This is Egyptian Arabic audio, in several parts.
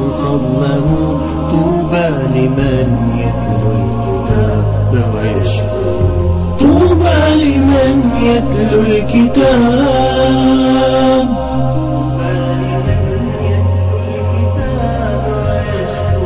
المخضرمون طوبى لمن يتلو الكتاب ويشكر طوبى لمن يتلو الكتاب طوبى لمن يتلو الكتاب ويشكر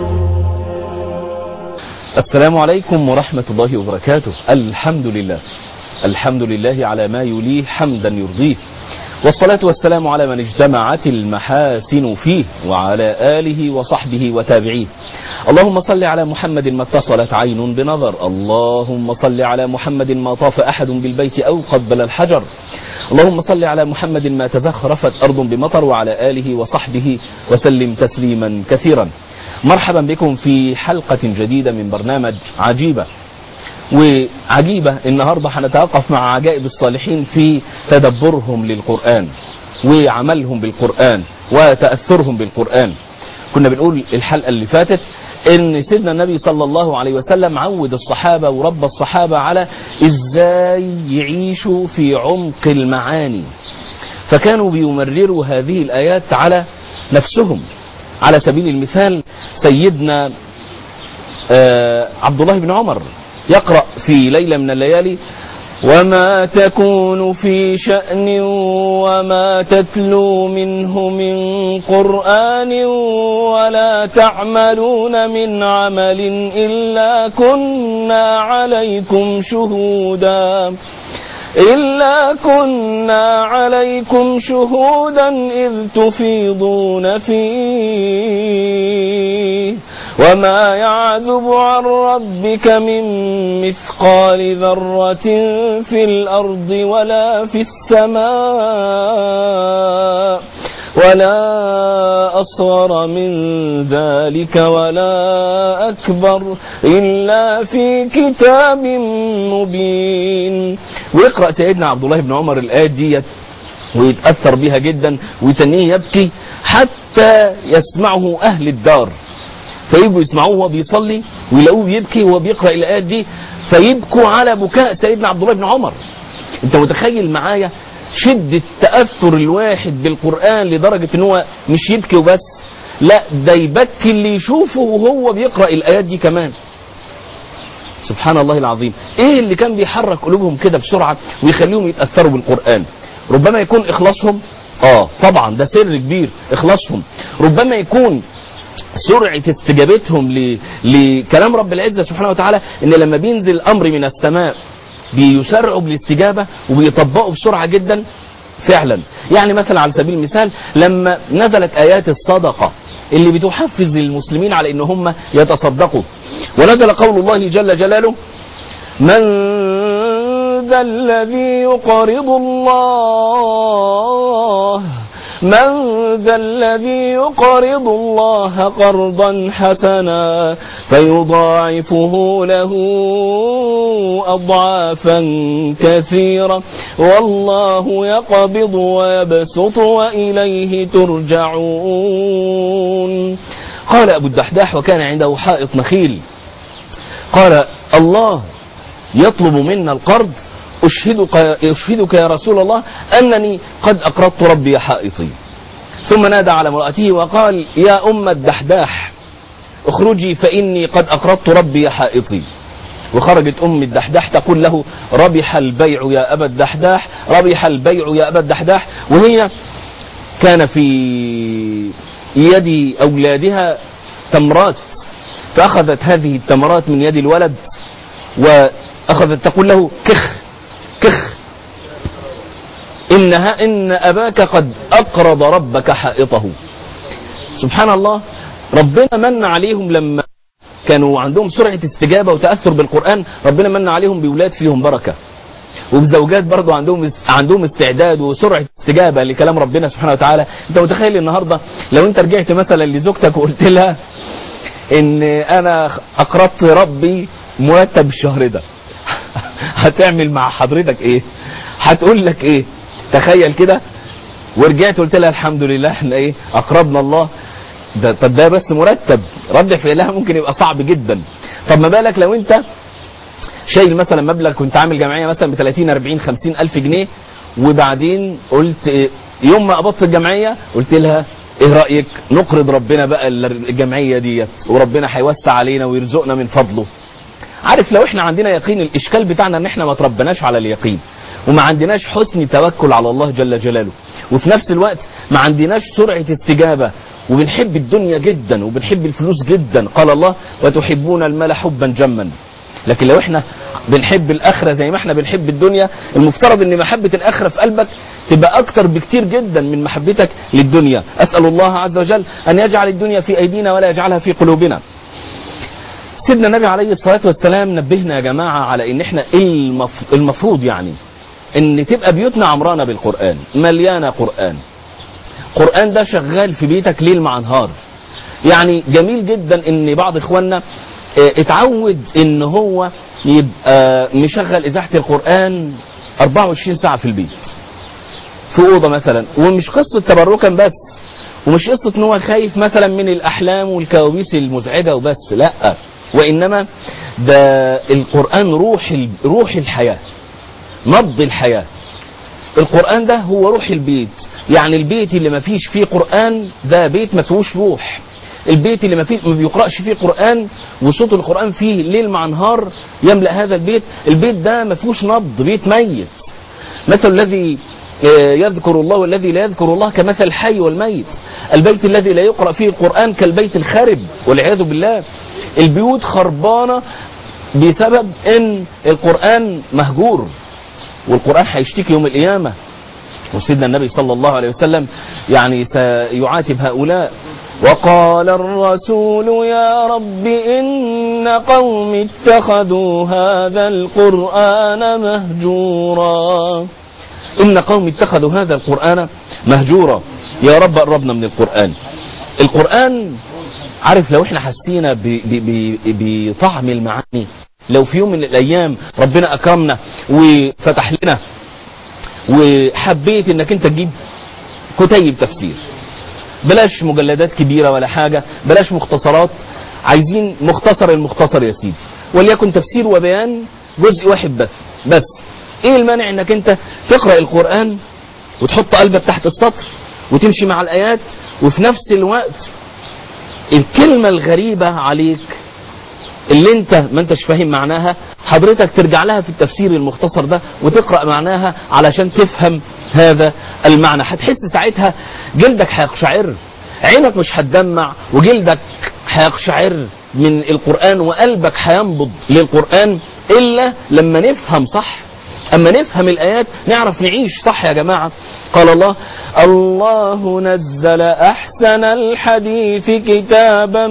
السلام عليكم ورحمة الله وبركاته الحمد لله الحمد لله على ما يليه حمدا يرضيه والصلاة والسلام على من اجتمعت المحاسن فيه وعلى آله وصحبه وتابعيه اللهم صل على محمد ما اتصلت عين بنظر اللهم صل على محمد ما طاف أحد بالبيت أو قبل الحجر اللهم صل على محمد ما تزخرفت أرض بمطر وعلى آله وصحبه وسلم تسليما كثيرا مرحبا بكم في حلقة جديدة من برنامج عجيبة وعجيبة النهاردة هنتوقف مع عجائب الصالحين في تدبرهم للقرآن وعملهم بالقرآن وتأثرهم بالقرآن كنا بنقول الحلقة اللي فاتت ان سيدنا النبي صلى الله عليه وسلم عود الصحابة وربى الصحابة على ازاي يعيشوا في عمق المعاني فكانوا بيمرروا هذه الآيات على نفسهم على سبيل المثال سيدنا آه عبد الله بن عمر يقرأ في ليلة من الليالي وما تكون في شأن وما تتلو منه من قرآن ولا تعملون من عمل إلا كنا عليكم شهودا إلا كنا عليكم شهودا إذ تفيضون فيه وما يعذب عن ربك من مثقال ذرة في الأرض ولا في السماء ولا أصغر من ذلك ولا أكبر إلا في كتاب مبين ويقرأ سيدنا عبد الله بن عمر الآية ديت ويتأثر بها جدا ويتنيه يبكي حتى يسمعه أهل الدار فيجوا يسمعوه وهو بيصلي ويلاقوه بيبكي وهو بيقرأ الآيات دي فيبكوا على بكاء سيدنا عبد الله بن عمر انت متخيل معايا شدة تأثر الواحد بالقرآن لدرجة ان هو مش يبكي وبس لا ده يبكي اللي يشوفه وهو بيقرأ الآيات دي كمان سبحان الله العظيم ايه اللي كان بيحرك قلوبهم كده بسرعة ويخليهم يتأثروا بالقرآن ربما يكون اخلاصهم اه طبعا ده سر كبير اخلاصهم ربما يكون سرعة استجابتهم ل... لكلام رب العزة سبحانه وتعالى ان لما بينزل امر من السماء بيسرعوا بالاستجابة وبيطبقوا بسرعة جدا فعلا يعني مثلا على سبيل المثال لما نزلت ايات الصدقة اللي بتحفز المسلمين على ان هم يتصدقوا ونزل قول الله جل جلاله من ذا الذي يقرض الله من ذا الذي يقرض الله قرضا حسنا فيضاعفه له أضعافا كثيرة والله يقبض ويبسط وإليه ترجعون قال أبو الدحداح وكان عنده حائط نخيل قال الله يطلب منا القرض أشهدك, أشهدك يا رسول الله أنني قد أقرضت ربي حائطي ثم نادى على امرأته وقال يا أم الدحداح اخرجي فإني قد أقرضت ربي حائطي وخرجت أم الدحداح تقول له ربح البيع يا أبا الدحداح ربح البيع يا أبا الدحداح وهي كان في يد أولادها تمرات فأخذت هذه التمرات من يد الولد وأخذت تقول له كخ كخ إنها إن أباك قد أقرض ربك حائطه سبحان الله ربنا من عليهم لما كانوا عندهم سرعة استجابة وتأثر بالقرآن ربنا من عليهم بولاد فيهم بركة وبزوجات برضو عندهم عندهم استعداد وسرعة استجابة لكلام ربنا سبحانه وتعالى انت متخيل النهاردة لو انت رجعت مثلا لزوجتك وقلت لها ان انا اقرضت ربي مرتب الشهر ده هتعمل مع حضرتك ايه هتقول لك ايه تخيل كده ورجعت قلت لها الحمد لله احنا ايه اقربنا الله ده طب ده بس مرتب رد فعلها ممكن يبقى صعب جدا طب ما بالك لو انت شايل مثلا مبلغ كنت عامل جمعيه مثلا ب 30 40 50 الف جنيه وبعدين قلت إيه يوم ما قبضت الجمعيه قلت لها ايه رأيك نقرض ربنا بقى الجمعية ديت وربنا هيوسع علينا ويرزقنا من فضله عارف لو احنا عندنا يقين الاشكال بتاعنا ان احنا ما تربناش على اليقين وما عندناش حسن توكل على الله جل جلاله وفي نفس الوقت ما عندناش سرعة استجابة وبنحب الدنيا جدا وبنحب الفلوس جدا قال الله وتحبون المال حبا جما لكن لو احنا بنحب الاخره زي ما احنا بنحب الدنيا المفترض ان محبه الاخره في قلبك تبقى اكتر بكتير جدا من محبتك للدنيا اسال الله عز وجل ان يجعل الدنيا في ايدينا ولا يجعلها في قلوبنا سيدنا النبي عليه الصلاه والسلام نبهنا يا جماعه على ان احنا المف- المفروض يعني ان تبقى بيوتنا عمرانه بالقران مليانه قران قران ده شغال في بيتك ليل مع نهار يعني جميل جدا ان بعض اخواننا اه، اتعود ان هو يبقى مشغل اذاعه القران 24 ساعه في البيت في اوضه مثلا ومش قصه تبركا بس ومش قصه ان هو خايف مثلا من الاحلام والكوابيس المزعجه وبس لا وانما ده القران روح ال- روح الحياه نبض الحياه القرآن ده هو روح البيت يعني البيت اللي ما فيش فيه قرآن ده بيت ما فيهوش روح البيت اللي ما فيه ما بيقرأش فيه قرآن وصوت القرآن فيه ليل مع نهار يملأ هذا البيت البيت ده ما فيهوش نبض بيت ميت مثل الذي آه، يذكر الله والذي لا يذكر الله كمثل الحي والميت البيت الذي لا يقرأ فيه القرآن كالبيت الخرب والعياذ بالله البيوت خربانة بسبب ان القرآن مهجور والقرآن هيشتكي يوم القيامة وسيدنا النبي صلى الله عليه وسلم يعني سيعاتب هؤلاء وقال الرسول يا رب إن قوم اتخذوا هذا القرآن مهجورا إن قوم اتخذوا هذا القرآن مهجورا يا رب قربنا من القرآن القرآن عارف لو احنا حسينا ب- ب- ب- بطعم المعاني لو في يوم من الايام ربنا اكرمنا وفتح لنا وحبيت انك انت تجيب كتيب تفسير بلاش مجلدات كبيره ولا حاجه بلاش مختصرات عايزين مختصر المختصر يا سيدي وليكن تفسير وبيان جزء واحد بس بس ايه المانع انك انت تقرا القران وتحط قلبك تحت السطر وتمشي مع الايات وفي نفس الوقت الكلمه الغريبه عليك اللي انت ما انتش فاهم معناها حضرتك ترجع لها في التفسير المختصر ده وتقرا معناها علشان تفهم هذا المعنى هتحس ساعتها جلدك هيقشعر عينك مش هتدمع وجلدك هيقشعر من القران وقلبك هينبض للقران الا لما نفهم صح اما نفهم الايات نعرف نعيش صح يا جماعه قال الله الله نزل احسن الحديث كتابا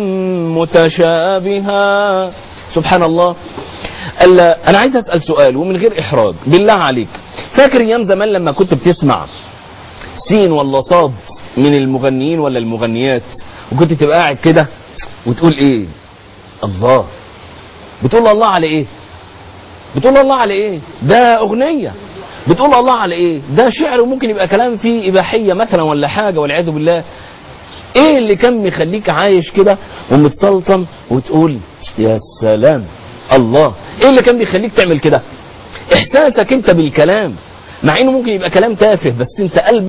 متشابها سبحان الله ألا انا عايز اسال سؤال ومن غير احراج بالله عليك فاكر ايام زمان لما كنت بتسمع سين ولا صاد من المغنيين ولا المغنيات وكنت تبقى قاعد كده وتقول ايه الله بتقول الله على ايه بتقول الله على ايه ده اغنيه بتقول الله على ايه ده شعر وممكن يبقى كلام فيه اباحيه مثلا ولا حاجه والعياذ بالله ايه اللي كان مخليك عايش كده ومتسلطن وتقول يا سلام الله ايه اللي كان بيخليك تعمل كده احساسك انت بالكلام مع انه ممكن يبقى كلام تافه بس انت قلب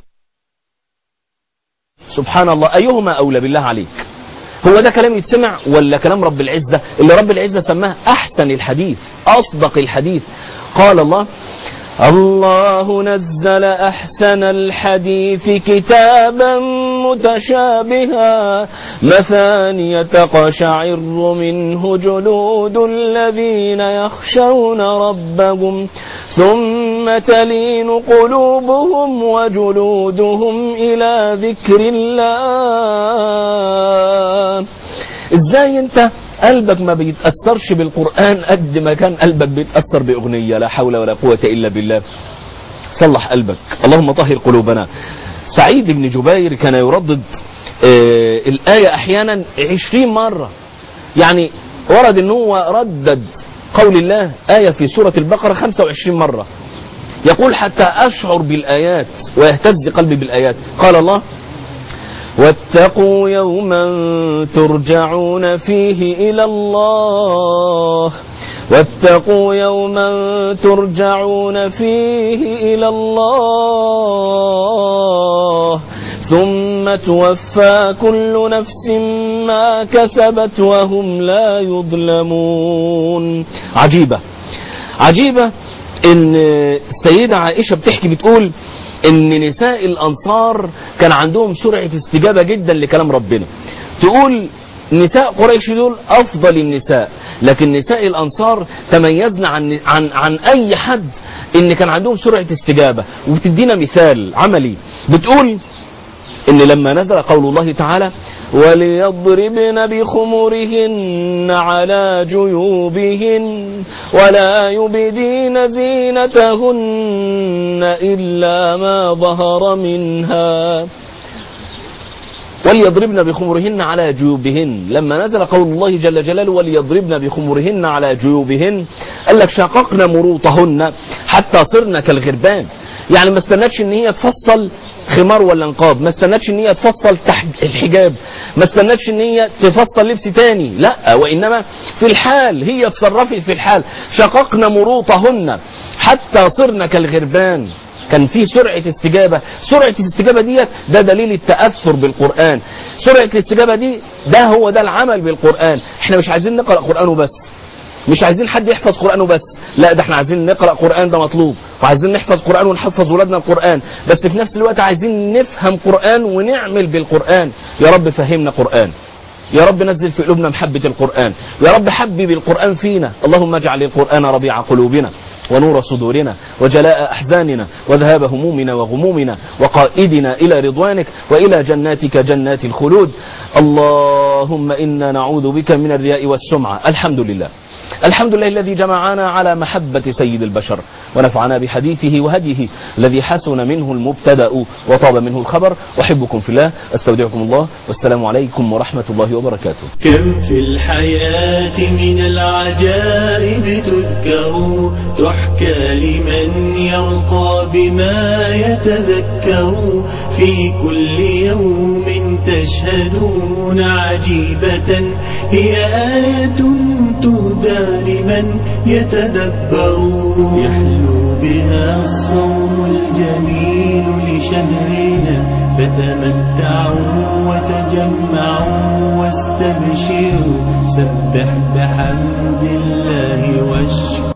سبحان الله ايهما اولى بالله عليك هو ده كلام يتسمع ولا كلام رب العزة اللي رب العزة سماه أحسن الحديث أصدق الحديث قال الله الله نزل أحسن الحديث كتابا متشابها مثانية تقشعر منه جلود الذين يخشون ربهم ثم تلين قلوبهم وجلودهم إلى ذكر الله ازاي انت قلبك ما بيتأثرش بالقرآن قد ما كان قلبك بيتأثر بأغنية لا حول ولا قوة إلا بالله صلح قلبك اللهم طهر قلوبنا سعيد بن جبير كان يردد آه الآية أحيانا عشرين مرة يعني ورد أنه هو ردد قول الله آية في سورة البقرة 25 مرة يقول حتى أشعر بالآيات ويهتز قلبي بالآيات قال الله واتقوا يوما ترجعون فيه إلى الله واتقوا يوما ترجعون فيه إلى الله ثم ثم توفى كل نفس ما كسبت وهم لا يظلمون عجيبة عجيبة ان السيدة عائشة بتحكي بتقول ان نساء الانصار كان عندهم سرعة استجابة جدا لكلام ربنا تقول نساء قريش دول افضل النساء لكن نساء الانصار تميزن عن عن عن اي حد ان كان عندهم سرعه استجابه وبتدينا مثال عملي بتقول ان لما نزل قول الله تعالى وليضربن بخمرهن على جيوبهن ولا يبدين زينتهن الا ما ظهر منها وليضربن بخمرهن على جيوبهن لما نزل قول الله جل جلاله وليضربن بخمرهن على جيوبهن قال لك شققنا مروطهن حتى صرنا كالغربان يعني ما استنتش ان هي تفصل خمار ولا نقاب ما استنتش ان هي تفصل تحت الحجاب ما استنتش ان هي تفصل لبس تاني لا وانما في الحال هي اتصرفت في الحال شققنا مروطهن حتى صرنا كالغربان كان في سرعة استجابة سرعة الاستجابة ديت ده دليل التأثر بالقرآن سرعة الاستجابة دي ده هو ده العمل بالقرآن احنا مش عايزين نقرأ قرآن وبس مش عايزين حد يحفظ قرآن وبس لا ده احنا عايزين نقرأ قرآن ده مطلوب وعايزين نحفظ قرآن ونحفظ ولادنا القرآن بس في نفس الوقت عايزين نفهم قرآن ونعمل بالقرآن يا رب فهمنا قرآن يا رب نزل في قلوبنا محبة القرآن يا رب حبب القرآن فينا اللهم اجعل القرآن ربيع قلوبنا ونور صدورنا وجلاء أحزاننا وذهاب همومنا وغمومنا وقائدنا إلى رضوانك وإلى جناتك جنات الخلود اللهم إنا نعوذ بك من الرياء والسمعة الحمد لله الحمد لله الذي جمعنا على محبة سيد البشر ونفعنا بحديثه وهديه الذي حسن منه المبتدأ وطاب منه الخبر أحبكم في الله أستودعكم الله والسلام عليكم ورحمة الله وبركاته كم في الحياة من العجائب تذكر تحكى لمن يرقى بما يتذكر في كل يوم تشهدون عجيبة هي آية تهدى لمن يتدبر يحلو بها الصوم الجميل لشهرنا فتمتعوا وتجمعوا واستبشروا سبح بحمد الله واشكر